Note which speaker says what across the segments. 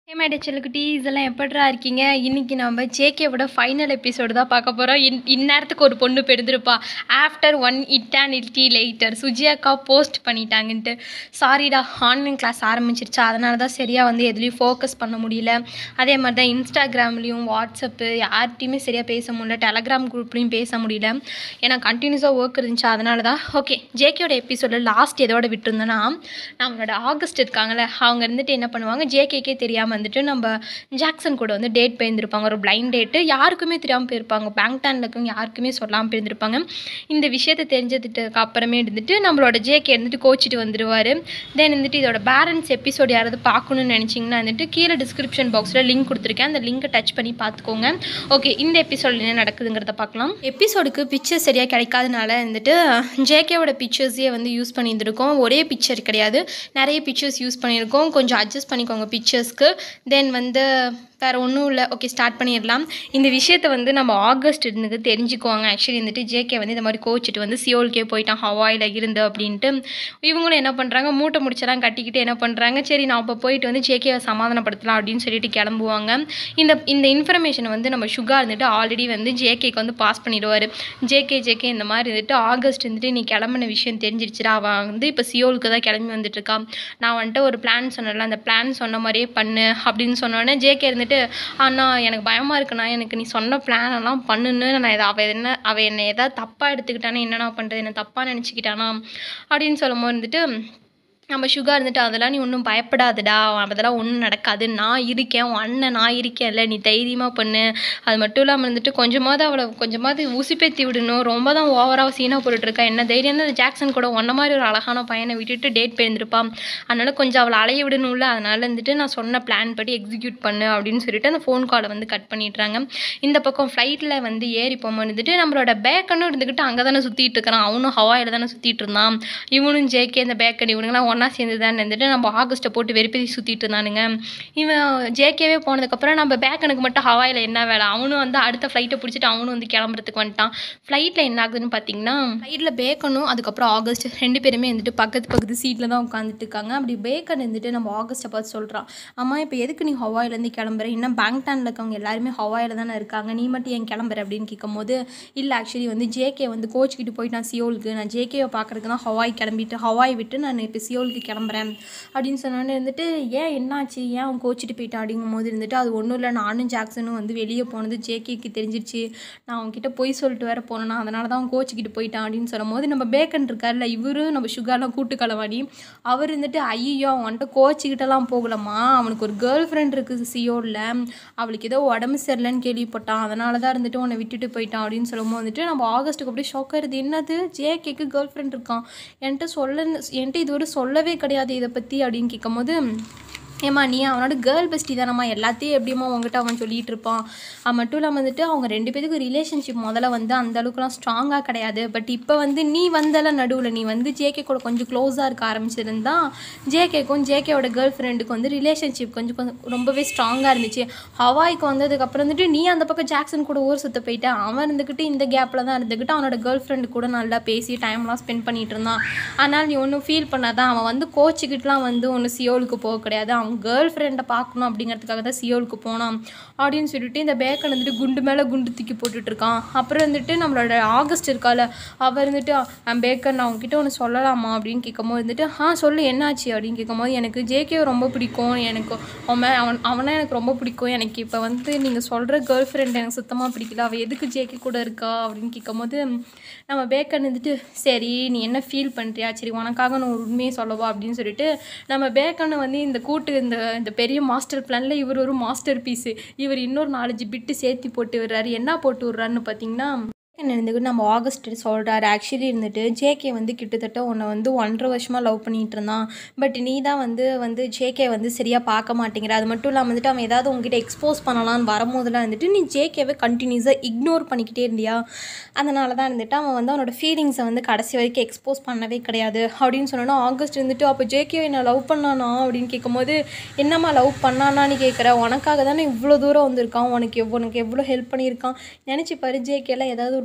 Speaker 1: ஏமாடி செல்லுக்குட்டீஸ் எல்லாம் எப்படிரா இருக்கீங்க இன்னைக்கு நம்ம ஜேகேவோட ஃபைனல் எபிசோடு தான் பார்க்க போகிறோம் இன் இந்நேரத்துக்கு ஒரு பொண்ணு பெருந்திருப்பா ஆஃப்டர் ஒன் இட்டானிட்டி லேட்டர் சுஜியாக்கா போஸ்ட் பண்ணிட்டாங்கன்ட்டு சாரிடா ஆன்லைன் கிளாஸ் ஆரம்பிச்சிருச்சா அதனால தான் சரியாக வந்து எதுலேயும் ஃபோக்கஸ் பண்ண முடியல அதே மாதிரி தான் இன்ஸ்டாகிராம்லேயும் வாட்ஸ்அப்பு யார்கிட்டையுமே சரியாக பேச முடியல டெலகிராம் குரூப்லேயும் பேச முடியல ஏன்னா கண்டினியூஸாக ஒர்க் இருந்துச்சு அதனால தான் ஓகே ஜேகேயோட எபிசோடில் லாஸ்ட் எதோட விட்டுருந்தோன்னா நம்மளோட ஆகஸ்ட் இருக்காங்கல்ல அவங்க இருந்துட்டு என்ன பண்ணுவாங்க ஜேகேக்கே தெரியாமல் வந்துட்டு நம்ம ஜாக்சன் கூட வந்து டேட் போயிருந்திருப்பாங்க ஒரு பிளைண்ட் டேட்டு யாருக்குமே தெரியாமல் போயிருப்பாங்க பேங்க்டானில் இருக்கவங்க யாருக்குமே சொல்லாமல் போயிருந்திருப்பாங்க இந்த விஷயத்தை தெரிஞ்சதுக்கு அப்புறமே இருந்துட்டு நம்மளோட ஜேகே இருந்துட்டு கோச்சிட்டு வந்துடுவார் தென் வந்துட்டு இதோட பேரண்ட்ஸ் எபிசோட் யாராவது பார்க்கணும்னு நினச்சிங்கன்னா வந்துட்டு கீழே டிஸ்கிரிப்ஷன் பாக்ஸில் லிங்க் கொடுத்துருக்கேன் அந்த லிங்கை டச் பண்ணி பார்த்துக்கோங்க ஓகே இந்த எபிசோடில் என்ன நடக்குதுங்கிறத பார்க்கலாம் எபிசோடுக்கு பிக்சர் சரியாக கிடைக்காதனால வந்துட்டு ஜேகேவோட பிக்சர்ஸே வந்து யூஸ் பண்ணியிருந்திருக்கோம் ஒரே பிக்சர் கிடையாது நிறைய பிக்சர்ஸ் யூஸ் பண்ணியிருக்கோம் கொஞ்சம் அட்ஜஸ்ட் பண்ணிக்கோங்க பிக்சர்ஸ்க்கு தென் வந்து வேறு ஒன்றும் இல்லை ஓகே ஸ்டார்ட் பண்ணிடலாம் இந்த விஷயத்தை வந்து நம்ம ஆகஸ்ட் இருந்தது தெரிஞ்சுக்குவாங்க ஆக்சுவலி வந்துட்டு ஜேகே வந்து இந்த மாதிரி கோச்சிட்டு வந்து சியோல்கே போயிட்டான் ஹவாயில் இருந்து அப்படின்ட்டு இவங்களும் என்ன பண்ணுறாங்க மூட்டை முடிச்செல்லாம் கட்டிக்கிட்டு என்ன பண்ணுறாங்க சரி நான் அப்போ போயிட்டு வந்து ஜேகேவை சமாதானப்படுத்தலாம் அப்படின்னு சொல்லிட்டு கிளம்புவாங்க இந்த இந்த இன்ஃபர்மேஷனை வந்து நம்ம சுகா இருந்துட்டு ஆல்ரெடி வந்து ஜேகேக்கு வந்து பாஸ் பண்ணிடுவார் ஜேகே ஜேகே இந்த மாதிரி இருந்துட்டு ஆகஸ்ட் வந்துட்டு நீ கிளம்புன விஷயம் தெரிஞ்சிருச்சுடா அவன் வந்து இப்போ சியோலுக்கு தான் கிளம்பி வந்துட்டு இருக்கான் நான் வந்துட்டு ஒரு பிளான் சொன்னேன்ல அந்த பிளான் சொன்ன மாதிரியே பண்ணு அப்படின்னு சொன்னோடனே ஜேகே இருந்துட்டு அண்ணா எனக்கு பயமாக இருக்குண்ணா எனக்கு நீ சொன்ன பிளான் எல்லாம் பண்ணுன்னு நான் இதை அவள் என்ன அவள் என்னை ஏதாவது தப்பாக எடுத்துக்கிட்டானே என்னண்ணா பண்ணுறது என்ன தப்பாக நினச்சிக்கிட்டானா அப்படின்னு சொல்லும் போது வந்துட்டு நம்ம சுகா இருந்துட்டு அதெல்லாம் நீ ஒன்றும் பயப்படாதடா அதெல்லாம் ஒன்றும் நடக்காது நான் இருக்கேன் உன் அண்ணன் நான் இருக்கேன்ல நீ தைரியமாக பண்ணு அது மட்டும் இல்லாமல் இருந்துட்டு கொஞ்சமாவது அவளை கொஞ்சமாவது உசுப்பேத்தி விடணும் ரொம்ப தான் ஓவராக சீனாக போட்டுட்ருக்கா என்ன தைரியம் தான் ஜாக்சன் கூட ஒன்ன மாதிரி ஒரு அழகான பையனை விட்டுட்டு டேட் போயிருந்திருப்பான் அதனால் கொஞ்சம் அவளை அலைய விடணும்ல அதனால் வந்துட்டு நான் சொன்ன பிளான் படி எக்ஸிக்யூட் பண்ணு அப்படின்னு சொல்லிட்டு அந்த ஃபோன் காலை வந்து கட் பண்ணிடுறாங்க இந்த பக்கம் ஃப்ளைட்டில் வந்து ஏறி போகும்போது இருந்துட்டு நம்மளோட பேக்கனும் இருந்துக்கிட்டு அங்கே தானே சுற்றிட்டு இருக்கிறான் அவனும் ஹவாயில் தானே சுற்றிட்டு இருந்தான் இவனும் ஜேகே இந்த பேக்கன் இவனுங்களாம் ஒன்றா சேர்ந்து தான் இருந்துட்டு நம்ம ஆகஸ்ட்டை போட்டு வெறுப்பதி சுற்றிட்டு இருந்தானுங்க இவன் ஜேகேவே போனதுக்கப்புறம் நம்ம பேக்கனுக்கு மட்டும் ஹவாயில் என்ன வேலை அவனும் வந்து அடுத்த ஃப்ளைட்டை பிடிச்சிட்டு அவனும் வந்து கிளம்புறதுக்கு வந்துட்டான் ஃப்ளைட்டில் என்ன ஆகுதுன்னு பார்த்தீங்கன்னா ஃப்ளைட்டில் பேக்கனும் அதுக்கப்புறம் ஆகஸ்ட் ரெண்டு பேருமே வந்துட்டு பக்கத்து பக்கத்து சீட்டில் தான் உட்காந்துட்டு இருக்காங்க அப்படி பேக்கன் இருந்துட்டு நம்ம ஆகஸ்ட்டை பார்த்து சொல்கிறான் அம்மா இப்போ எதுக்கு நீ ஹவாயிலேருந்து கிளம்புற இன்னும் பேங்க்டானில் இருக்கவங்க எல்லாருமே ஹவாயில் தானே இருக்காங்க நீ மட்டும் ஏன் கிளம்புற அப்படின்னு கேட்கும்போது இல்லை ஆக்சுவலி வந்து ஜேகே வந்து கோச்சிக்கிட்டு போயிட்டான் சியோலுக்கு நான் ஜேகேவை பார்க்குறதுக்கு தான் ஹவாய் கிளம்பிட்டு ஹவாய் விட்டு நான் இப்போ சியோலுக்கு கிளம்புறேன் அப்படின்னு சொன்னோன்னே இருந்துட்டு ஏன் என்னாச்சு ஏன் அவன் கோச்சிட்டு போயிட்டான் அப்படிங்கும் போது இருந்துட்டு அது ஒன்றும் இல்லை நானும் ஜாக்சனும் வந்து வெளியே போனது ஜேகேக்கு தெரிஞ்சிருச்சு நான் அவன்கிட்ட போய் சொல்லிட்டு வேற போனேன்னா அதனால தான் அவன் கோச்சிக்கிட்டு போயிட்டான் அப்படின்னு சொல்லும் போது நம்ம பேக்கன் இருக்கார்ல இவரு நம்ம சுகர்லாம் கூட்டு கலவாடி அவர் இருந்துட்டு ஐயோ அவன் வந்துட்டு கோச்சிக்கிட்டலாம் போகலம்மா அவனுக்கு ஒரு கேர்ள் ஃப்ரெண்ட் இருக்குது சியோவில் அவளுக்கு ஏதோ உடம்பு சரியில்லைன்னு கேள்விப்பட்டான் அதனால தான் இருந்துட்டு உன்னை விட்டுட்டு போயிட்டான் அப்படின்னு சொல்லும்போது வந்துட்டு நம்ம ஆகஸ்ட்டுக்கு அப்படியே ஷாக் ஆயிருது என்னது ஜேகேக்கு கேர்ள் ஃப்ரெண்ட் இருக்கான் என்கிட்ட சொல்ல என்கிட்ட இதுவரை சொல்லவே கிடையாது இதை பற்றி அப்படின்னு கேட்கும்போது ஏம்மா நீ அவனோட கேர்ள் பெஸ்டி தானம்மா எல்லாத்தையும் எப்படிம்மா உங்ககிட்ட அவன் சொல்லிட்டு இருப்பான் அது மட்டும் இல்லாமல் வந்துட்டு அவங்க ரெண்டு பேத்துக்கும் ரிலேஷன்ஷிப் முதல்ல வந்து அந்த அளவுக்குலாம் ஸ்ட்ராங்காக கிடையாது பட் இப்போ வந்து நீ வந்தல நடுவில் நீ வந்து ஜேகே கூட கொஞ்சம் க்ளோஸாக இருக்க ஆரம்பிச்சிருந்தா ஜேகேக்கும் ஜேகேவோட கேர்ள் ஃப்ரெண்டுக்கும் வந்து ரிலேஷன்ஷிப் கொஞ்சம் கொஞ்சம் ரொம்பவே ஸ்ட்ராங்காக இருந்துச்சு ஹவாய்க்கு வந்ததுக்கப்புறம் வந்துட்டு நீ அந்த பக்கம் ஜாக்சன் கூட ஊர் சுற்ற போயிட்ட அவன் இருந்துக்கிட்டு இந்த கேப்பில் தான் இருந்துக்கிட்டு அவனோட கேர்ள் ஃப்ரெண்டு கூட நல்லா பேசி டைம்லாம் ஸ்பெண்ட் பண்ணிட்டு இருந்தான் அதனால் நீ ஒன்றும் ஃபீல் பண்ணாதான் அவன் வந்து கோச்சிக்கிட்டுலாம் வந்து ஒன்று சியோலுக்கு போக கிடையாது அவன் அவன் கேர்ள் ஃப்ரெண்டை பார்க்கணும் அப்படிங்கிறதுக்காக தான் சியோலுக்கு போனான் அப்படின்னு சொல்லிட்டு இந்த பேக்கன் வந்துட்டு குண்டு மேலே குண்டு தூக்கி போட்டுட்டு இருக்கான் அப்புறம் வந்துட்டு நம்மளோட ஆகஸ்ட் இருக்கால அவர் இருந்துட்டு பேக்கன் நான் அவங்ககிட்ட ஒன்று சொல்லலாமா அப்படின்னு கேட்கும்போது வந்துட்டு ஆ சொல்லு என்னாச்சு அப்படின்னு கேட்கும்போது எனக்கு ஜேகே ரொம்ப பிடிக்கும் எனக்கு அவன் அவன் அவனை எனக்கு ரொம்ப பிடிக்கும் எனக்கு இப்போ வந்து நீங்கள் சொல்கிற கேர்ள் ஃப்ரெண்ட் எனக்கு சுத்தமாக பிடிக்கல அவள் எதுக்கு ஜேகே கூட இருக்கா அப்படின்னு கேட்கும்போது நம்ம பேக்கன் வந்துட்டு சரி நீ என்ன ஃபீல் பண்ணுறியா சரி உனக்காக நான் ஒரு உண்மையை சொல்லவா அப்படின்னு சொல்லிட்டு நம்ம பேக்கனை வந்து இந்த கூட்டு இந்த இந்த பெரிய மாஸ்டர் பிளானில் இவர் ஒரு மாஸ்டர் பீஸு இவர் இன்னொரு நாலஞ்சு பிட்டு சேர்த்து போட்டு விடுறாரு என்ன போட்டு விட்றாருன்னு பார்த்தீங்கன்னா இருந்துக்கிட்டு நம்ம ஆகஸ்ட் சொல்கிறாரு ஆக்சுவலி இருந்துட்டு ஜேகே வந்து கிட்டத்தட்ட உன்னை வந்து ஒன்றரை வருஷமாக லவ் பண்ணிகிட்டு இருந்தான் பட் நீ தான் வந்து வந்து ஜேகே வந்து சரியாக பார்க்க மாட்டேங்கிற அது மட்டும் இல்லாமல் வந்துட்டு அவன் ஏதாவது உங்ககிட்ட எக்ஸ்போஸ் பண்ணலான்னு வரும்போதெல்லாம் வந்துட்டு நீ ஜேகேவை கண்டினியூஸாக இக்னோர் பண்ணிக்கிட்டே இருந்தியா அதனால தான் இருந்துட்டு அவன் வந்து அவனோட ஃபீலிங்ஸை வந்து கடைசி வரைக்கும் எக்ஸ்போஸ் பண்ணவே கிடையாது அப்படின்னு சொன்னோன்னா ஆகஸ்ட் இருந்துட்டு அப்போ ஜேகே என்ன லவ் பண்ணானா அப்படின்னு கேட்கும்போது என்னம்மா லவ் பண்ணானான்னு கேட்குற உனக்காக தானே இவ்வளோ தூரம் வந்திருக்கான் உனக்கு எவ் உனக்கு எவ்வளோ ஹெல்ப் பண்ணியிருக்கான் நினச்சி பாரு ஜேகேலாம் ஏதாவது ஒரு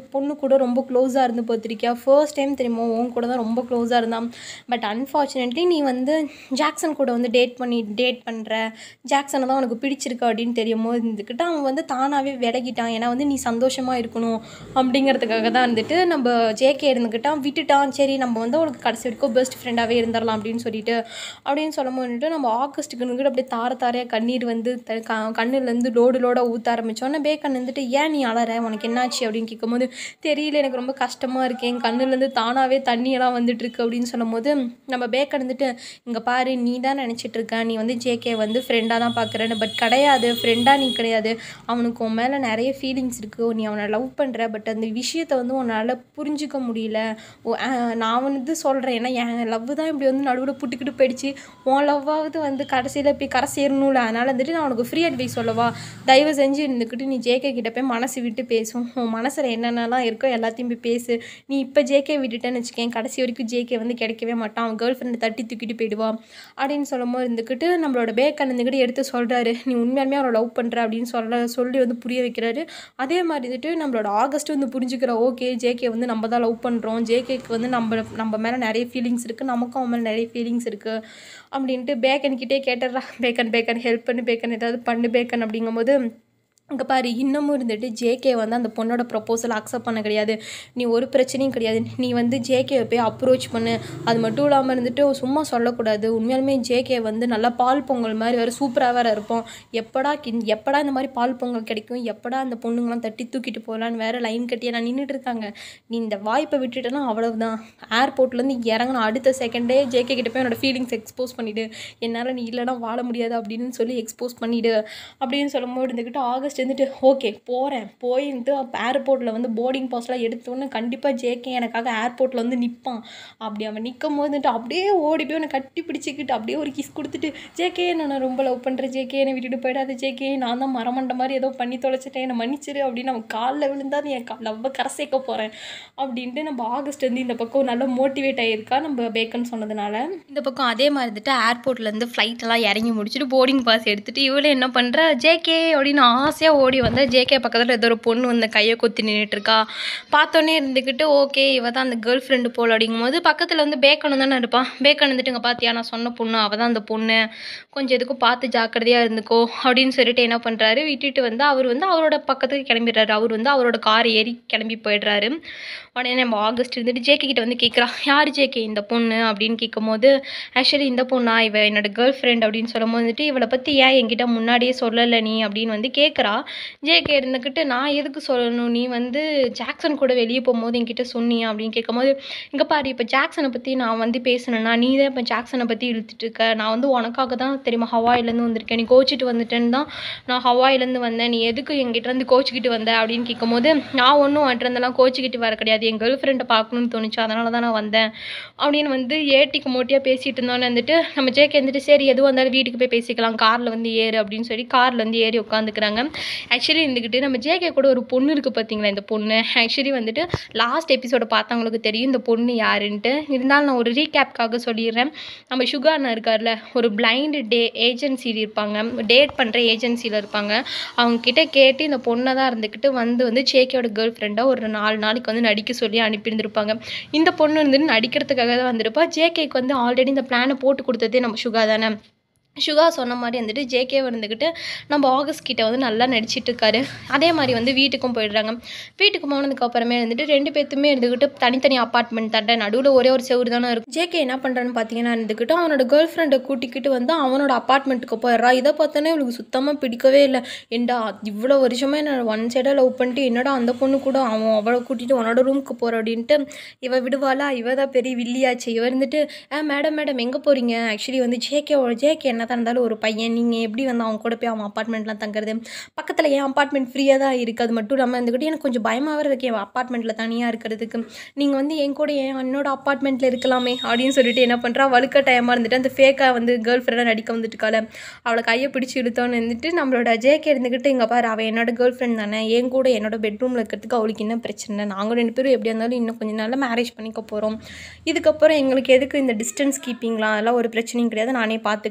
Speaker 1: பொண்ணு கூட ரொம்ப க்ளோஸாக இருந்து பார்த்துருக்கியா ஃபர்ஸ்ட் டைம் தெரியுமா உன் கூட தான் ரொம்ப க்ளோஸாக இருந்தான் பட் அன்ஃபார்ச்சுனேட்லி நீ வந்து ஜாக்சன் கூட வந்து டேட் பண்ணி டேட் பண்ணுற ஜாக்சனை தான் உனக்கு பிடிச்சிருக்கு அப்படின்னு தெரியும் போது இருந்துக்கிட்டு அவன் வந்து தானாகவே விலகிட்டான் ஏன்னா வந்து நீ சந்தோஷமாக இருக்கணும் அப்படிங்கிறதுக்காக தான் இருந்துட்டு நம்ம ஜேகே இருந்துக்கிட்டான் விட்டுட்டான் சரி நம்ம வந்து அவளுக்கு கடைசி வரைக்கும் பெஸ்ட் ஃப்ரெண்டாகவே இருந்துடலாம் அப்படின்னு சொல்லிட்டு அப்படின்னு சொல்லும் போதுட்டு நம்ம ஆகஸ்ட்டுக்கு நின்றுட்டு அப்படியே தார தாரையாக கண்ணீர் வந்து த க கண்ணுலேருந்து லோடு லோடாக ஊற்ற ஆரம்பித்தோன்னே பேக்கன் வந்துட்டு ஏன் நீ அலற உனக்கு என்னாச்சு அப்படின்னு கேட்கும்போது தெரியல எனக்கு ரொம்ப கஷ்டமாக இருக்கு என் கண்ணுலேருந்து தானாகவே தண்ணியெல்லாம் வந்துட்டு இருக்கு அப்படின்னு சொல்லும்போது நம்ம பேக்கன் வந்துட்டு இங்கே பாரு நீ தான் நினச்சிட்டு இருக்க நீ வந்து ஜேகே வந்து ஃப்ரெண்டாக தான் பார்க்குறேன்னு பட் கிடையாது ஃப்ரெண்டாக நீ கிடையாது அவனுக்கு உன் மேலே நிறைய ஃபீலிங்ஸ் இருக்குது நீ அவனை லவ் பண்ணுற பட் அந்த விஷயத்தை வந்து உன்னால் புரிஞ்சிக்க முடியல ஓ, அஹ், நான் வந்து சொல்கிறேன் ஏன்னா என் லவ் தான் இப்படி வந்து நடுவில் புட்டுக்கிட்டு போயிடுச்சு உன் லவ்வாவது வந்து கடைசியில் போய் கரை சேரணும்ல அதனால் வந்துட்டு நான் உனக்கு ஃப்ரீ அட்வைஸ் சொல்லவா தயவு செஞ்சு இருந்துக்கிட்டு நீ ஜேகே கிட்ட போய் மனசு விட்டு பேசும் உன் மனசில் என்னென்னலாம் இருக்கோ எல்லாத்தையும் போய் பேசு நீ இப்போ ஜேகே விட்டுட்டேன்னு வச்சுக்கேன் கடைசி வரைக்கும் ஜேகே வந்து கிடைக்கவே மாட்டான் அவன் கேர்ள் ஃப்ரெண்டை தட்டி தூக்கிட்டு போயிடுவா அப்படின்னு சொல்லும்போது இருந்துக்கிட்டு நம்மளோட பேக்கன் இருந்துக்கிட்டு எடுத்து சொல்கிறாரு நீ உண்மையாலுமே அவரை லவ் பண்ணுற அப்படின்னு சொல்ல சொல்லி வந்து புரிய வைக்கிறாரு அதே மாதிரி வந்துட்டு நம்மளோட ஆகஸ்ட் வந்து புரிஞ்சுக்கிற ஓகே ஜேகே வந்து நம்ம தான் லவ் பண்ணுறோம் ஜேகேக்கு வந்து நம்ம நம்ம மேலே நிறைய ஃபீலிங்ஸ் இருக்குது நமக்கும் அவன் மேலே நிறைய ஃபீலிங்ஸ் இருக்குது அப்படின்ட்டு பேக்கன் கிட்டே கேட்டுடுறா பேக்கன் பேக்கன் ஹெல்ப் பண்ணு பேக்கன் ஏதாவது பண்ணு பேக்கன் அப்படிங்கும்போது அங்கே பாரு இன்னமும் இருந்துட்டு ஜேகே வந்து அந்த பொண்ணோட ப்ரப்போசல் அக்செப்ட் பண்ண கிடையாது நீ ஒரு பிரச்சனையும் கிடையாது நீ வந்து ஜேகேவை போய் அப்ரோச் பண்ணு அது மட்டும் இல்லாமல் இருந்துட்டு சும்மா சொல்லக்கூடாது உண்மையாலுமே ஜேகே வந்து நல்லா பால் பொங்கல் மாதிரி வேறு சூப்பராக வேறு இருப்போம் எப்படா கின் எப்படா இந்த மாதிரி பால் பொங்கல் கிடைக்கும் எப்படா அந்த பொண்ணுங்களாம் தட்டி தூக்கிட்டு போகலான்னு வேறு லைன் கட்டியே நான் நின்றுட்டு இருக்காங்க நீ இந்த வாய்ப்பை விட்டுட்டேன்னா அவ்வளவுதான் ஏர்போர்ட்லேருந்து இறங்கின அடுத்த செகண்டே ஜேகே கிட்ட போய் என்னோட ஃபீலிங்ஸ் எக்ஸ்போஸ் பண்ணிவிடு என்னால் நீ இல்லைனா வாழ முடியாது அப்படின்னு சொல்லி எக்ஸ்போஸ் பண்ணிவிடு அப்படின்னு சொல்லும்போது இருந்துக்கிட்டு ஆகஸ்ட் வந்துட்டு ஓகே போகிறேன் போயிட்டு ஏர்போர்ட்டில் வந்து போர்டிங் பாஸ்லாம் எடுத்தோன்னே கண்டிப்பாக ஜேகே எனக்காக ஏர்போர்ட்டில் வந்து நிற்பான் அப்படி அவன் நிற்கும் போது வந்துட்டு அப்படியே ஓடி போய் அவனை கட்டி பிடிச்சிக்கிட்டு அப்படியே ஒரு கிஸ் கொடுத்துட்டு ஜேகே நான் ரொம்ப லவ் பண்ணுறேன் ஜேகே என்னை விட்டுட்டு போயிடாத ஜேகே நான் தான் மரமண்ட மாதிரி ஏதோ பண்ணி தொலைச்சிட்டேன் என்னை மன்னிச்சிரு அப்படின்னு அவன் காலில் விழுந்தா நீ என் லவ்வை கரை சேர்க்க போகிறேன் அப்படின்ட்டு நம்ம ஆகஸ்ட் வந்து இந்த பக்கம் நல்லா மோட்டிவேட் ஆகியிருக்கா நம்ம பேக்கன் சொன்னதுனால இந்த பக்கம் அதே மாதிரி இருந்துட்டு ஏர்போர்ட்லேருந்து ஃப்ளைட்டெல்லாம் இறங்கி முடிச்சுட்டு போர்டிங் பாஸ் எடுத்துட்டு இவளே என்ன பண்ணுறா ஜேகே அப்படின்னு ஆசையாக ஓடி வந்தா ஜேகே பக்கத்தில் ஏதோ ஒரு பொண்ணு வந்து கையை கொத்தி நின்றுட்டு இருக்கா பார்த்தோன்னே இருந்துக்கிட்டு ஓகே இவ தான் அந்த கேர்ள் ஃப்ரெண்டு போல் அப்படிங்கும்போது பக்கத்தில் வந்து பேக்கன் தானே இருப்பான் பேக்கன் வந்துட்டு இங்கே பார்த்தியா நான் சொன்ன பொண்ணு அவள் தான் அந்த பொண்ணு கொஞ்சம் எதுக்கும் பார்த்து ஜாக்கிரதையாக இருந்துக்கோ அப்படின்னு சொல்லிட்டு என்ன பண்ணுறாரு விட்டுட்டு வந்து அவர் வந்து அவரோட பக்கத்துக்கு கிளம்பிடுறாரு அவர் வந்து அவரோட கார் ஏறி கிளம்பி போயிடுறாரு உடனே நம்ம ஆகஸ்ட் இருந்துட்டு ஜேகே கிட்ட வந்து கேட்குறா யார் ஜேகே இந்த பொண்ணு அப்படின்னு கேட்கும்போது ஆக்சுவலி இந்த பொண்ணா இவ என்னோட கேர்ள் ஃப்ரெண்ட் அப்படின்னு சொல்லும் வந்துட்டு இவளை பற்றி ஏன் என்கிட்ட முன்னாடியே சொல்லலை நீ அப்படின்னு வந்து கேட்குறா ஜேகே இருந்துக்கிட்டு நான் எதுக்கு சொல்லணும் நீ வந்து ஜாக்சன் கூட வெளியே போகும்போது என்கிட்ட சொன்னியா அப்படின்னு கேட்கும்போது இங்கே பாரு இப்போ ஜாக்சனை பற்றி நான் வந்து பேசணும்னா நீ தான் இப்போ ஜாக்சனை பற்றி இழுத்துட்டு இருக்க நான் வந்து உனக்காக தான் தெரியுமா ஹவாயிலேருந்து வந்திருக்கேன் நீ கோச்சிட்டு வந்துட்டேன்னு தான் நான் ஹவாயிலேருந்து வந்தேன் நீ எதுக்கு என்கிட்ட இருந்து கோச்சிக்கிட்டு வந்த அப்படின்னு கேட்கும்போது நான் ஒன்றும் இருந்தெல்லாம் கோச்சிக்கிட்டு வர கிடையாது என் கேர்ள் ஃப்ரெண்டை பார்க்கணும்னு தோணுச்சு அதனால தான் நான் வந்தேன் அப்படின்னு வந்து ஏட்டிக்கு மோட்டியாக பேசிகிட்டு இருந்தோன்னு வந்துட்டு நம்ம ஜேகே வந்துட்டு சரி எதுவும் வந்தாலும் வீட்டுக்கு போய் பேசிக்கலாம் காரில் வந்து ஏறு அப்படின்னு சொல்லி காரில் வந்து ஏறி உட்காந்துக்கிறாங்க ஆக்சுவலி இருந்துக்கிட்டு நம்ம ஜேகே கூட ஒரு பொண்ணு இருக்குது பார்த்தீங்களா இந்த பொண்ணு ஆக்சுவலி வந்துட்டு லாஸ்ட் எபிசோட பார்த்தவங்களுக்கு தெரியும் இந்த பொண்ணு யாருன்ட்டு இருந்தாலும் நான் ஒரு ரீகேப்காக சொல்லிடுறேன் நம்ம சுகா அண்ணா இருக்கார்ல ஒரு பிளைண்டு டே ஏஜென்சி இருப்பாங்க டேட் பண்ணுற ஏஜென்சியில் இருப்பாங்க அவங்க கிட்ட கேட்டு இந்த பொண்ணை தான் இருந்துக்கிட்டு வந்து வந்து ஜேகேயோட கேர்ள் ஃப்ரெண்டாக ஒரு நாலு நாளைக்கு வந்து நடிக்க சொல்லி அனுப்பியிருந்திருப்பாங்க இந்த பொண்ணு வந்துட்டு நடிக்கிறதுக்காக தான் வந்திருப்பா ஜேகேக்கு வந்து ஆல்ரெடி இந்த பிளானை போட்டு கொடுத்ததே நம்ம சுகா தானே சுகா சொன்ன மாதிரி வந்துட்டு ஜேகே இருந்துக்கிட்டு நம்ம ஆகஸ்ட் கிட்ட வந்து நல்லா நடிச்சிட்டு இருக்காரு அதே மாதிரி வந்து வீட்டுக்கும் போயிடுறாங்க வீட்டுக்கு போனதுக்கு அப்புறமே வந்துட்டு ரெண்டு பேர்த்துமே இருந்துக்கிட்டு தனித்தனி அப்பார்ட்மெண்ட் தட்ட நடுவில் ஒரே ஒரு செவுரு தானே இருக்கும் ஜேகே என்ன பண்ணுறான்னு பார்த்தீங்கன்னா இருந்துக்கிட்டு அவனோட கேர்ள் ஃப்ரெண்டை கூட்டிக்கிட்டு வந்து அவனோட அப்பார்ட்மெண்ட்டுக்கு போயிடுறா இதை பார்த்தோன்னே இவளுக்கு சுத்தமாக பிடிக்கவே இல்லை ஏண்டா இவ்வளோ வருஷமா என்ன ஒன் சைடாக லவ் பண்ணிட்டு என்னடா அந்த பொண்ணு கூட அவன் அவளை கூட்டிகிட்டு உன்னோட ரூமுக்கு போகிற அப்படின்ட்டு இவ விடுவாளா இவ தான் பெரிய வில்லியாச்சு இவ இருந்துட்டு ஆ மேடம் மேடம் எங்கே போகிறீங்க ஆக்சுவலி வந்து ஜேகே ஜேகே என்ன தான் இருந்தாலும் ஒரு பையன் நீங்கள் எப்படி வந்து அவன் கூட போய் அவன் அப்பார்ட்மெண்ட்லாம் தங்குறது பக்கத்தில் என் அப்பார்ட்மெண்ட் ஃப்ரீயாக தான் இருக்குது அது மட்டும் இல்லாமல் இருந்துக்கிட்டு எனக்கு கொஞ்சம் பயமாக வேறு இருக்கு என் அப்பார்ட்மெண்ட்டில் தனியாக இருக்கிறதுக்கு நீங்கள் வந்து என் கூட என் என்னோட அப்பார்ட்மெண்ட்டில் இருக்கலாமே அப்படின்னு சொல்லிட்டு என்ன பண்ணுறா வழுக்க டைமாக இருந்துட்டு அந்த ஃபேக்காக வந்து கேர்ள் ஃப்ரெண்டாக நடிக்க வந்துட்டு இருக்காள அவளை கையை பிடிச்சி இழுத்தோன்னு இருந்துட்டு நம்மளோட ஜேகே இருந்துக்கிட்டு இங்கே பாரு அவள் என்னோட கேர்ள் ஃப்ரெண்ட் தானே என் கூட என்னோட பெட்ரூமில் இருக்கிறதுக்கு அவளுக்கு என்ன பிரச்சனை நாங்கள் ரெண்டு பேரும் எப்படியா இருந்தாலும் இன்னும் கொஞ்ச நாளில் மேரேஜ் பண்ணிக்க போகிறோம் இதுக்கப்புறம் எங்களுக்கு எதுக்கு இந்த டிஸ்டன்ஸ் கீப்பிங்லாம் அதெல்லாம் ஒரு பிரச்சனையும் கிடையாது நானே பார்த்துக்கிறேன் அப்படின்னு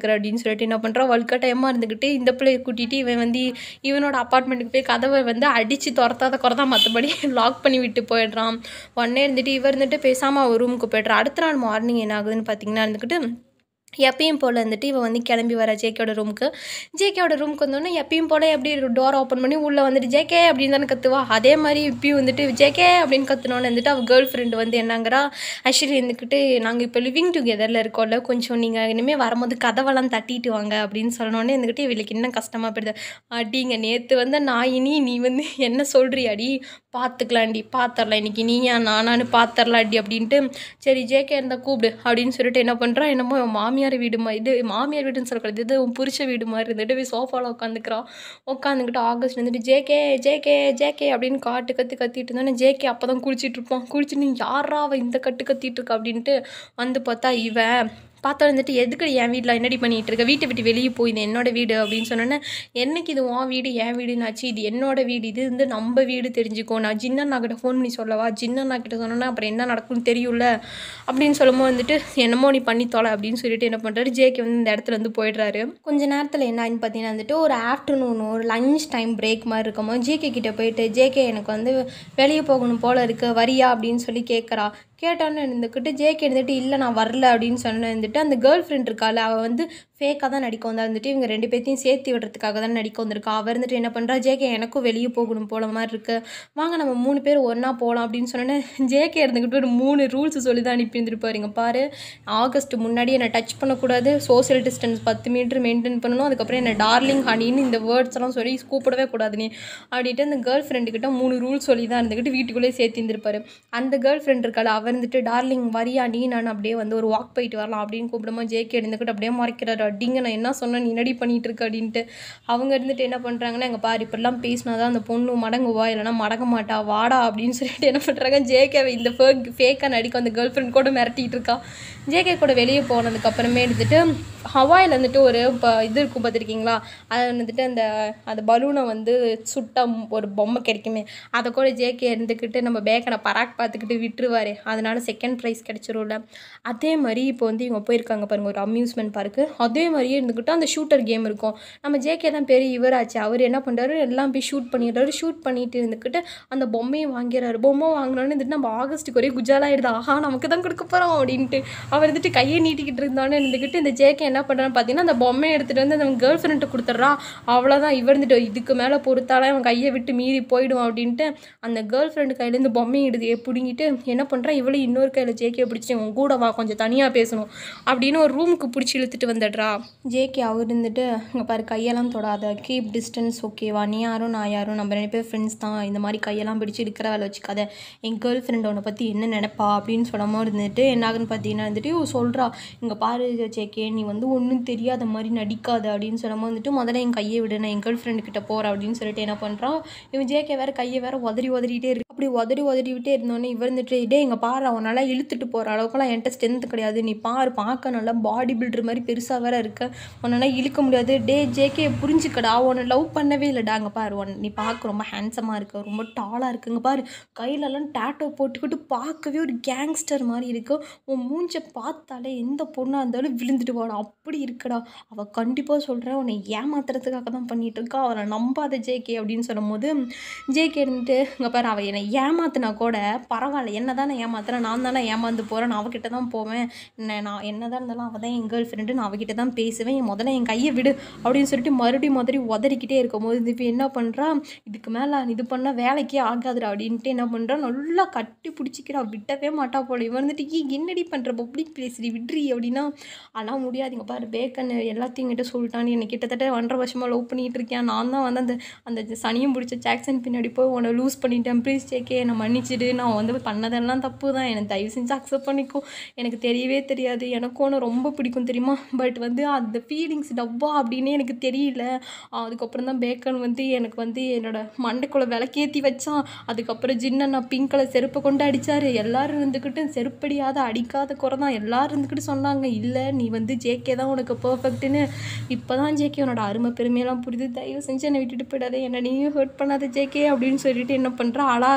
Speaker 1: சொல்லிட்டு என்ன பண்ணுறான் வல்கட்டாயமாக இருந்துக்கிட்டு இந்த பிள்ளையை கூட்டிகிட்டு இவன் வந்து இவனோட அப்பார்ட்மெண்ட்டுக்கு போய் கதவை வந்து அடித்து துரத்தாத குறதா மற்றபடி லாக் பண்ணி விட்டு போயிடுறான் உடனே இருந்துட்டு இவர் இருந்துட்டு பேசாமல் அவர் ரூமுக்கு போய்ட்றான் அடுத்த நாள் மார்னிங் என்ன ஆகுதுன்னு பார்த்தீங்கன்னா இருந்துக்கிட்டு எப்பயும் போல் வந்துட்டு இவன் வந்து கிளம்பி வர ஜேகேயோட ரூமுக்கு ஜேகேயோட ரூமுக்கு வந்தோடனே எப்பயும் போல் எப்படி டோர் ஓப்பன் பண்ணி உள்ளே வந்துட்டு ஜேகே அப்படின்னு தானே கத்துவா அதே மாதிரி இப்பயும் வந்துட்டு ஜேகே அப்படின்னு கத்துனோன்னு வந்துட்டு அவள் கேர்ள் ஃப்ரெண்டு வந்து என்னங்கிறா ஆக்சுவலி இருந்துக்கிட்டு நாங்கள் இப்போ லிவிங் டுகெதரில் இருக்கோம்ல கொஞ்சம் நீங்கள் இனிமேல் வரும்போது கதவெல்லாம் தட்டிட்டு வாங்க அப்படின்னு சொன்னோன்னே இருந்துக்கிட்டு இவளுக்கு இன்னும் கஷ்டமாக போயிடுது அடிங்க நேற்று வந்த நாயினி நீ வந்து என்ன சொல்கிறியாடி பார்த்துக்கலாண்டி பார்த்துடலாம் இன்னைக்கு நீயா நானான்னு பார்த்துடலாண்டி அப்படின்ட்டு சரி ஜேகே இருந்தால் கூப்பிடு அப்படின்னு சொல்லிட்டு என்ன பண்ணுறா என்னமோ இவன் மாமியார் வீடு மா இது மாமியார் வீடுன்னு சொல்லக்கூடாது இது உன் புருஷ வீடு மாதிரி இருந்துட்டு போய் சோஃபாவில் உட்காந்துக்கிறான் உட்காந்துக்கிட்டு ஆகஸ்ட் வந்துட்டு ஜேகே ஜேகே ஜேகே அப்படின்னு காட்டு கத்தி கத்திட்டு இருந்தானே ஜேகே அப்போ தான் குளிச்சிட்டு இருப்பான் குளிச்சுட்டு நீ யாரா அவள் இந்த கட்டு கத்திட்டு இருக்கா அப்படின்ட்டு வந்து பார்த்தா இவன் பார்த்தா வந்துட்டு எதுக்கு என் வீட்டில் என்னடி பண்ணிகிட்டு இருக்க வீட்டை விட்டு வெளியே போய் இது என்னோட வீடு அப்படின்னு சொன்னோன்னே என்னைக்கு இது உன் வீடு என் வீடுனாச்சு இது என்னோட வீடு இது வந்து நம்ம வீடு தெரிஞ்சுக்கோ நான் ஜின்னண்ணா கிட்ட ஃபோன் பண்ணி சொல்லவா ஜின்னண்ணா கிட்ட சொன்னோன்னா அப்புறம் என்ன நடக்கும்னு தெரியும்ல அப்படின்னு சொல்லும்போது வந்துட்டு என்னமோ நீ பண்ணி தொலை அப்படின்னு சொல்லிட்டு என்ன பண்ணுறாரு ஜேகே வந்து இந்த இடத்துல வந்து போயிடுறாரு கொஞ்ச நேரத்தில் என்ன ஆகுன்னு பார்த்தீங்கன்னா வந்துட்டு ஒரு ஆஃப்டர்நூன் ஒரு லஞ்ச் டைம் பிரேக் மாதிரி இருக்கும்போது ஜேகே கிட்ட போயிட்டு ஜேகே எனக்கு வந்து வெளியே போகணும் போல இருக்கு வரியா அப்படின்னு சொல்லி கேட்குறா கேட்டோன்னு இருந்துக்கிட்டு ஜேகே இருந்துட்டு இல்லை நான் வரல அப்படின்னு சொன்ன இருந்துட்டு அந்த கேர்ள் ஃப்ரெண்ட் இருக்காள் அவள் வந்து ஃபேக்காக தான் நடிக்க வந்தா இருந்துட்டு இவங்க ரெண்டு பேர்த்தையும் சேர்த்து விடுறதுக்காக தான் நடிக்க வந்திருக்கா அவள் இருந்துட்டு என்ன பண்ணுறா ஜேகே எனக்கும் வெளியே போகணும் போல மாதிரி இருக்கு வாங்க நம்ம மூணு பேர் ஒன்றா போகலாம் அப்படின்னு சொன்னோன்னே ஜேகே இருந்துக்கிட்டு ஒரு மூணு ரூல்ஸ் சொல்லி தான் அனுப்பி இருந்துருப்பாரு இங்க பாரு ஆகஸ்ட் முன்னாடி என்னை டச் பண்ணக்கூடாது சோஷியல் டிஸ்டன்ஸ் பத்து மீட்டர் மெயின்டைன் பண்ணணும் அதுக்கப்புறம் என்ன டார்லிங் ஹனின்னு இந்த வேர்ட்ஸ் எல்லாம் சொல்லி கூப்பிடவே கூடாது நீ அப்படின்ட்டு அந்த கேர்ள் ஃப்ரெண்டுக்கிட்ட மூணு ரூல் சொல்லி தான் இருந்துக்கிட்டு வீட்டுக்குள்ளேயே சேர்த்து இருந்திருப்பாரு அந்த கேர்ள் ஃப்ரெண்ட் இருக்காள் அவர் இருந்துட்டு டார்லிங் வரியா நீ நான் அப்படியே வந்து ஒரு வாக் போயிட்டு வரலாம் அப்படின்னு கூப்பிடும்போது ஜேகே இருந்துக்கிட்டு அப்படியே மறைக்கிறாரு அடிங்க நான் என்ன சொன்னேன் நீ என்னடி பண்ணிட்டு இருக்க அப்படின்ட்டு அவங்க இருந்துட்டு என்ன பண்ணுறாங்கன்னா எங்கள் பாரு இப்படிலாம் பேசினா தான் அந்த பொண்ணு மடங்குவா இல்லைனா மடங்க மாட்டா வாடா அப்படின்னு சொல்லிட்டு என்ன பண்ணுறாங்க ஜேகே இந்த ஃபேக் ஃபேக்காக நடிக்க அந்த கேர்ள் ஃப்ரெண்ட் கூட மிரட்டிட்டு இருக்கா ஜேகே கூட வெளியே போனதுக்கு அப்புறமே இருந்துட்டு ஹவாயில் வந்துட்டு ஒரு இப்போ இது இருக்கும் பார்த்துருக்கீங்களா அது வந்துட்டு அந்த அந்த பலூனை வந்து சுட்டா ஒரு பொம்மை கிடைக்குமே அதை கூட ஜேகே இருந்துக்கிட்டு நம்ம பேக்கனை பராக் பார்த்துக்கிட்டு விட்டுருவாரு அதனால செகண்ட் ப்ரைஸ் கிடச்சிரும்ல அதே மாதிரி இப்போ வந்து இவங்க போயிருக்காங்க பாருங்க ஒரு அம்யூஸ்மெண்ட் பார்க்கு அதே மாதிரியே இருந்துக்கிட்டு அந்த ஷூட்டர் கேம் இருக்கும் நம்ம ஜேகே தான் பெரிய இவராச்சு அவர் என்ன பண்ணுறாரு எல்லாம் போய் ஷூட் பண்ணிடுறாரு ஷூட் பண்ணிட்டு இருந்துக்கிட்டு அந்த பொம்மையை வாங்கிறாரு பொம்மை வாங்கினோன்னு இருந்துட்டு நம்ம ஆகஸ்ட்டுக்கு ஒரே குஜாலாயிடுது ஆஹா நமக்கு தான் கொடுக்க போகிறோம் அப்படின்ட்டு அவர் வந்துட்டு கையை நீட்டிக்கிட்டு இருந்தானே இருந்துக்கிட்டு இந்த ஜேகே என்ன பண்ணுறான்னு பார்த்தீங்கன்னா அந்த பொம்மையை எடுத்துகிட்டு வந்து அந்த கேர்ள் ஃப்ரெண்ட்டை கொடுத்துட்றா அவ்வளோதான் இவர் இருந்துட்டு இதுக்கு மேலே பொறுத்தாலே அவன் கையை விட்டு மீறி போயிடுவான் அப்படின்ட்டு அந்த கேர்ள் ஃப்ரெண்டு கையிலேருந்து பொம்மையை எடுத்து பிடுங்கிட்டு என்ன பண்ணுறா இவளை இன்னொரு கையில் ஜேகே பிடிச்சி உன் கூட வா கொஞ்சம் தனியாக பேசணும் அப்படின்னு ஒரு ரூமுக்கு பிடிச்சி இழுத்துட்டு வந்துடுறா ஜேகே அவர் இருந்துட்டு இங்கே பாரு கையெல்லாம் தொடாத கீப் டிஸ்டன்ஸ் ஓகேவா நீ யாரும் நான் யாரும் நம்ம ரெண்டு பேர் ஃப்ரெண்ட்ஸ் தான் இந்த மாதிரி கையெல்லாம் பிடிச்சி இருக்கிற வேலை வச்சுக்காத என் கேர்ள் ஃப்ரெண்ட் உன்னை பற்றி என்ன நினைப்பா அப்படின்னு சொல்லாமல் இருந்துட்டு என்னாகுன்னு பார்த்தீங்கன்னா வந்துட்டு இவ சொல்கிறா இங்கே பாரு ஜேகே நீ வந்து ஒன்றும் தெரியாத மாதிரி நடிக்காத அப்படின்னு சொல்லாமல் வந்துட்டு முதல்ல என் கையை விடு நான் என் கேர்ள் ஃப்ரெண்டு கிட்ட போகிறேன் அப்படின்னு சொல்லிட்டு என்ன பண்ணுறான் இவன் ஜேகே வேற கையை வேற உதறி உதறிட்டே இருக்கு அப்படி உதறி உதறிவிட்டே இருந்தோடனே இவர் இருந்துட்டு டே இங்கே பாரு அவனால் இழுத்துட்டு போகிற அளவுக்குலாம் என்கிட்ட ஸ்ட்ரென்த் கிடையாது நீ பாரு பார்க்க நல்லா பாடி பில்டர் மாதிரி பெருசாக வேற இருக்க உன்னால் இழுக்க முடியாது டே ஜேகே புரிஞ்சுக்கடா உன்னை லவ் பண்ணவே இல்லைடா அங்கே பாரு உன் நீ பார்க்க ரொம்ப ஹேண்ட்ஸமாக இருக்க ரொம்ப டாலாக இருக்குங்க பாரு கையிலலாம் டேட்டோ போட்டுக்கிட்டு பார்க்கவே ஒரு கேங்ஸ்டர் மாதிரி இருக்கு உன் மூஞ்சை பார்த்தாலே எந்த பொண்ணாக இருந்தாலும் விழுந்துட்டு போடா அப்படி இருக்குடா அவள் கண்டிப்பாக சொல்கிறேன் உன்னை ஏமாத்துறதுக்காக தான் பண்ணிட்டு இருக்கா அவளை நம்பாத ஜேகே அப்படின்னு சொல்லும்போது ஜேகே இருந்துட்டு இங்கே பாரு அவள் என்னை ஏமாத்துனா கூட பரவாயில்ல என்ன தானே ஏமாத்துறேன் நான் தானே ஏமாந்து போகிறேன் நான் அவகிட்ட தான் போவேன் என்ன நான் என்ன தான் இருந்தாலும் அவள் தான் என் கேர்ள் ஃப்ரெண்டு நான் அவகிட்ட தான் பேசுவேன் என் முதல்ல என் கையை விடு அப்படின்னு சொல்லிட்டு மறுபடியும் மறுபடியும் உதறிக்கிட்டே இருக்கும்போது இது இப்போ என்ன பண்ணுறா இதுக்கு மேலே இது பண்ணால் வேலைக்கே ஆகாதுடா அப்படின்ட்டு என்ன பண்ணுறா நல்லா கட்டி பிடிச்சிக்கிறா விட்டவே மாட்டா போல இவன் வந்துட்டு ஈ என்னடி பண்ணுற பப்ளிக் பேசுறி விட்ரி அப்படின்னா அதெல்லாம் முடியாதுங்க பாரு பேக்கன் எல்லாத்தையும் கிட்ட சொல்லிட்டான்னு என்னை கிட்டத்தட்ட ஒன்றரை வருஷமாக லவ் பண்ணிட்டு இருக்கேன் நான் தான் வந்து அந்த அந்த சனியும் பிடிச்ச ஜாக்சன் பின்னாடி போய் உன்னை லூஸ் பண்ணிட்டேன் ப்ளீஸ் சேக்கே என்னை மன்னிச்சிடு நான் வந்து பண்ணதெல்லாம் தப்பு தான் எனக்கு தயவு செஞ்சு அக்செப்ட் பண்ணிக்கோ எனக்கு தெரியவே தெரியாது எனக்கும் உன்னை ரொம்ப பிடிக்கும் தெரியுமா பட் வந்து அந்த ஃபீலிங்ஸ் டப்பா அப்படின்னு எனக்கு தெரியல அதுக்கப்புறம் தான் பேக்கன் வந்து எனக்கு வந்து என்னோட மண்டைக்குள்ள விளக்கேற்றி வச்சான் அதுக்கப்புறம் ஜின்ன நான் பிங்க் கலர் செருப்பை கொண்டு அடித்தார் எல்லாரும் இருந்துக்கிட்டு செருப்படியாத அடிக்காத குறை தான் எல்லாரும் இருந்துக்கிட்டு சொன்னாங்க இல்லை நீ வந்து ஜேகே தான் உனக்கு பர்ஃபெக்ட்டுன்னு இப்போ தான் ஜேகே உன்னோட அருமை பெருமையெல்லாம் புரியுது தயவு செஞ்சு என்னை விட்டுட்டு போயிடாத என்னை நீயும் ஹர்ட் பண்ணாத ஜேகே அப்படின்னு சொல்லிட்டு என்ன பண்ணுறா அழ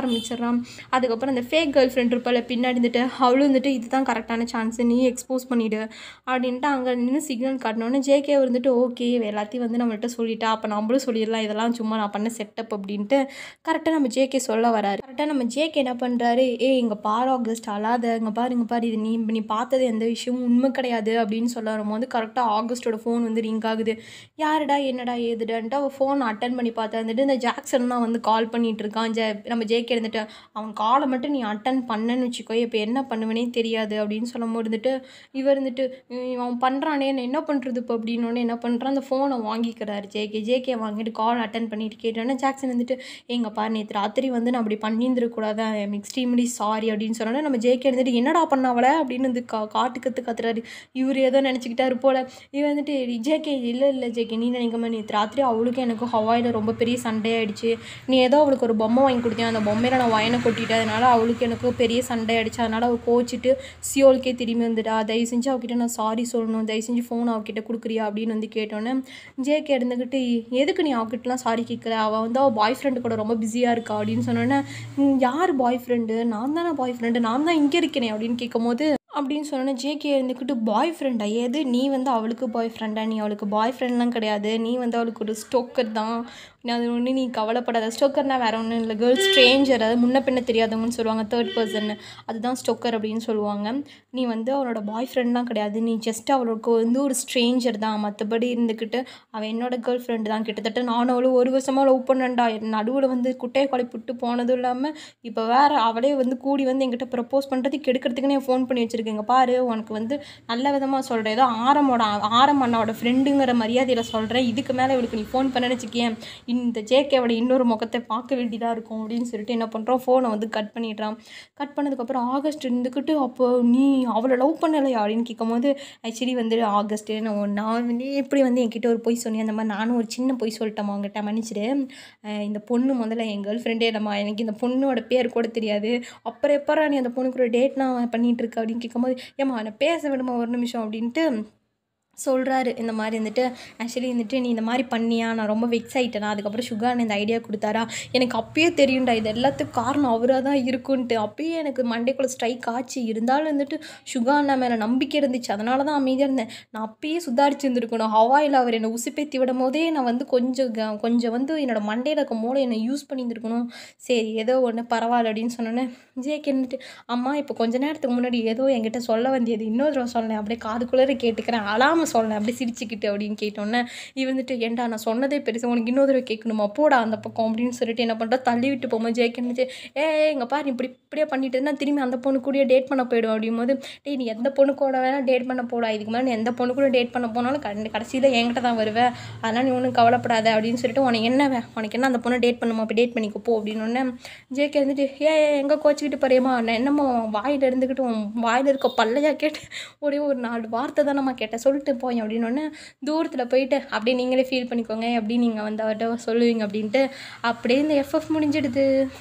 Speaker 1: ஆரம்பிச்சிடுறான் அதுக்கப்புறம் அந்த ஃபேக் கேர்ள் ஃப்ரெண்ட் இருப்பாள் பின்னாடி இருந்துட்டு அவளும் வந்துட்டு இதுதான் கரெக்டான சான்ஸ் நீ எக்ஸ்போஸ் பண்ணிவிடு அப்படின்ட்டு அங்கே நின்று சிக்னல் காட்டினோன்னே ஜேகே வந்துட்டு ஓகே எல்லாத்தையும் வந்து நம்மள்ட்ட சொல்லிட்டா அப்போ நம்மளும் சொல்லிடலாம் இதெல்லாம் சும்மா நான் பண்ண செட்டப் அப்படின்ட்டு கரெக்டாக நம்ம ஜேகே சொல்ல வராரு கரெக்டாக நம்ம ஜேகே என்ன பண்ணுறாரு ஏ இங்கே பாரு ஆகஸ்ட் அழாத இங்கே பாரு இங்கே பாரு இது நீ நீ பார்த்தது எந்த விஷயமும் உண்மை கிடையாது அப்படின்னு சொல்ல வரும்போது கரெக்டாக ஆகஸ்ட்டோட ஃபோன் வந்து ரிங் ஆகுது யாருடா என்னடா ஏதுடான்ட்டு அவள் ஃபோன் அட்டன் பண்ணி பார்த்தா வந்துட்டு இந்த ஜாக்சன் தான் வந்து கால் பண்ணிட்டு இருக்கான் ஜே நம்ம ஜேகே இருந்துட்டு அவன் காலை மட்டும் நீ அட்டன் பண்ணன்னு வச்சுக்கோ இப்போ என்ன பண்ணுவேனே தெரியாது அப்படின்னு சொல்லும் போது இருந்துட்டு இவர் இருந்துட்டு "உம், அவன் பண்ணுறானே நான் என்ன பண்ணுறது இப்போ அப்படின்னோடனே என்ன பண்ணுறான் அந்த ஃபோனை வாங்கிக்கிறாரு ஜேகே ஜேகே வாங்கிட்டு கால் அட்டன் பண்ணிட்டு கேட்டோன்னே ஜாக்சன் வந்துட்டு எங்க பாரு நேற்று ராத்திரி வந்து நான் அப்படி பண்ணியிருந்துருக்கூடாது ஐம் எக்ஸ்ட்ரீம்லி சாரி அப்படின்னு சொன்னோன்னே நம்ம ஜேகே இருந்துட்டு என்னடா பண்ண அவளை அப்படின்னு வந்து கா காட்டு கற்று கத்துறாரு இவர் ஏதோ நினச்சிக்கிட்டாரு போல இவன் வந்துட்டு ஜேகே இல்லை இல்லை ஜேகே நீ நினைக்காம நேற்று ராத்திரி அவளுக்கும் எனக்கு ஹவாயில் ரொம்ப பெரிய சண்டை ஆயிடுச்சு நீ ஏதோ அவளுக்கு ஒரு பொம்மை வாங்கி கொடுத்தியா அந்த பொம்மையில நான் வயனை கொட்டிட்டேன் அதனால அவளுக்கு எனக்கு பெரிய சண்டை ஆயிடுச்சு அதனால அவள் கோச்சிட்டு சியோலுக்கே திரும்பி வந்துட்டா தயவு செஞ்சு அவகிட்ட நான் சாரி சொல்லணும் தயவு செஞ்சு ஃபோன் அவகிட்ட கொடுக்குறியா அப்படின்னு வந்து கேட்டோன்னே ஜேகே இருந்துக்கிட்டு எதுக்கு நீ அவகிட்டலாம் சாரி கேட்கல அவள் வந்து அவள் பாய் ஃப்ரெண்டு கூட ரொம்ப பிஸியாக இருக்கா அப்படின்னு சொன்னோன்னே "ம், யார் பாய் ஃப்ரெண்டு நான் தானே பாய் ஃப்ரெண்டு நான் தான் இங்கே இருக்கேனே அப்படின்னு கேட்கும்போது அப்படின்னு சொன்னோன்னே ஜேகே இருந்துக்கிட்டு பாய் ஃப்ரெண்டா ஏது நீ வந்து அவளுக்கு பாய் ஃப்ரெண்டா நீ அவளுக்கு பாய் ஃப்ரெண்ட்லாம் கிடையாது நீ வந்து அவளுக்கு ஒரு ஸ்டோக்கர் தான் நீ அது ஒன்று நீ கவலைப்படாத ஸ்டோக்கர்னால் வேற ஒன்றும் இல்லை கேர்ள்ஸ் ஸ்ட்ரேஞ்சர் அதாவது முன்ன பின்ன தெரியாதவங்கன்னு சொல்லுவாங்க தேர்ட் பர்சன் அதுதான் ஸ்டோக்கர் அப்படின்னு சொல்லுவாங்க நீ வந்து அவளோட பாய் ஃப்ரெண்ட்லாம் கிடையாது நீ ஜஸ்ட் அவளுக்கு வந்து ஒரு ஸ்ட்ரேஞ்சர் தான் மற்றபடி இருந்துக்கிட்டு அவள் என்னோட கேர்ள் ஃப்ரெண்டு தான் கிட்டத்தட்ட நானும் அவளும் ஒரு வருஷமாக லவ் பண்ணேன்டா நடுவில் வந்து குட்டையை குழப்பிட்டு போனதும் இல்லாமல் இப்போ வேற அவளே வந்து கூடி வந்து என்கிட்ட ப்ரப்போஸ் பண்ணுறதுக்கு எடுக்கிறதுக்குன்னு ஃபோன் பண்ணி வச்சுருக்கேங்க பாரு உனக்கு வந்து நல்ல விதமாக சொல்கிறேன் ஏதோ ஆரமோட ஆரம் அண்ணாவோட ஃப்ரெண்டுங்கிற மரியாதையில் சொல்கிறேன் இதுக்கு மேலே இவளுக்கு நீ ஃபோன் பண்ண வச்சுக்கேன் இந்த ஜேகேவோட இன்னொரு முகத்தை பார்க்க வேண்டியதாக இருக்கும் அப்படின்னு சொல்லிட்டு என்ன பண்ணுறோம் ஃபோனை வந்து கட் பண்ணிடுறான் கட் பண்ணதுக்கப்புறம் ஆகஸ்ட் இருந்துக்கிட்டு அப்போ நீ அவளை லவ் பண்ணலையா அப்படின்னு கேட்கும்போது ஆக்சுவலி வந்து ஆகஸ்ட் நான் நான் வந்து எப்படி வந்து என்கிட்ட ஒரு பொய் சொன்னேன் அந்த மாதிரி நானும் ஒரு சின்ன பொய் சொல்லிட்டேன் அவங்ககிட்ட மன்னிச்சிடு அஹ் இந்த பொண்ணு முதல்ல என் கேர்ள் ஃப்ரெண்டே இல்லைம்மா எனக்கு இந்த பொண்ணோட பேர் கூட தெரியாது அப்புறம் எப்பரா நீ அந்த பொண்ணு கூட டேட் நான் பண்ணிட்டு இருக்க அப்படின்னு கேட்கும்போது ஏம்மா என்னை பேச விடுமா ஒரு நிமிஷம் அப்படின்ட்டு சொல்கிறாரு இந்த மாதிரி வந்துட்டு ஆக்சுவலி வந்துட்டு நீ இந்த மாதிரி பண்ணியா நான் ரொம்ப வெக்ஸ் ஆகிட்டேனா அதுக்கப்புறம் சுகான் இந்த ஐடியா கொடுத்தாரா எனக்கு அப்பயே தெரியும்டா இது எல்லாத்துக்கும் காரணம் அவராக தான் இருக்குன்ட்டு அப்பயே எனக்கு மண்டேக்குள்ள ஸ்ட்ரைக் ஆச்சு இருந்தாலும் வந்துட்டு சுகாண்ணா மேலே நம்பிக்கை இருந்துச்சு அதனால தான் அமைதியாக இருந்தேன் நான் அப்பயே சுதாரிச்சு இருந்திருக்கணும் ஹவாயில் அவர் என்னை உசுப்பேத்தி விடும் போதே நான் வந்து கொஞ்சம் க- கொஞ்சம் வந்து என்னோட மண்டையில் இருக்க மூளை என்னை யூஸ் பண்ணியிருந்துருக்கணும் சரி ஏதோ ஒன்று பரவாயில்ல அப்படின்னு சொன்னோன்னே ஜேக்கு என்னட்டு அம்மா இப்போ கொஞ்ச நேரத்துக்கு முன்னாடி ஏதோ என்கிட்ட சொல்ல வேண்டியது இன்னொரு தடவை சொன்னேன் அப்படியே காதுக்குள்ளே கேட்டுக்கிறேன் அழாமல் சொன்னேன் அப்படியே சிரிச்சுக்கிட்டு அப்படின்னு கேட்டோன்னே இவ வந்துட்டு ஏன்டா நான் சொன்னதே பெருசு உனக்கு இன்னொரு தடவை கேட்கணுமா போடா அந்த பக்கம் அப்படின்னு சொல்லிட்டு என்ன பண்ணுறா தள்ளி விட்டு போகும்போது ஜேக்கு இருந்துச்சு ஏ இங்கே பாரு நீ இப்படி இப்படியே பண்ணிட்டு இருந்தா திரும்பி அந்த பொண்ணு கூடயே டேட் பண்ண போயிடும் அப்படிங்கும்போது டேய் நீ எந்த பொண்ணு கூட வேணால் டேட் பண்ண போடா இதுக்கு மேலே நீ எந்த பொண்ணு கூட டேட் பண்ண போனாலும் கண்டி கடைசியில் என்கிட்ட தான் வருவேன் அதெல்லாம் நீ ஒன்றும் கவலைப்படாத அப்படின்னு சொல்லிட்டு உனக்கு என்ன வே- உனக்கு என்ன அந்த பொண்ணை டேட் பண்ணுமா அப்போ டேட் பண்ணிக்கோ போ அப்படின்னு உடனே ஜேகே இருந்துட்டு ஏ எங்கே கோச்சிக்கிட்டு போறியம்மா நான் என்னம்மா உன் வாயில் இருந்துக்கிட்டு உன் வாயில் இருக்க பல்லையா கேட்டு ஒரே ஒரு நாலு வார்த்தை தானம்மா கேட்டேன் சொல்லிட்டு போய் அப்படின்னு உடனே தூரத்தில் போயிட்டு அப்படியே நீங்களே ஃபீல் பண்ணிக்கோங்க எப்படி நீங்கள் வந்து அவர்கிட்ட சொல்லுவீங்க அப்படின்ட்டு அப்படியே இந்த எஃப்எஃப் முடிஞ்சிடுது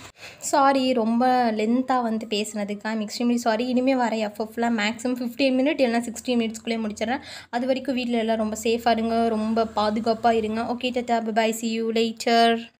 Speaker 1: சாரி ரொம்ப லென்த்தாக வந்து பேசுனதுக்கு ஐம் எக்ஸ்ட்ரீம்லி சாரி இனிமேல் வர எஃப்எஃப்லாம் மேக்ஸிமம் ஃபிஃப்டீன் மினிட் இல்லைனா சிக்ஸ்டீன் மினிட்ஸ்க்குள்ளே முடிச்சிடுறேன் அது வரைக்கும் வீட்டில் எல்லாம் ரொம்ப சேஃபாக இருங்க ரொம்ப பாதுகாப்பாக இருங்க okay tata bye see you later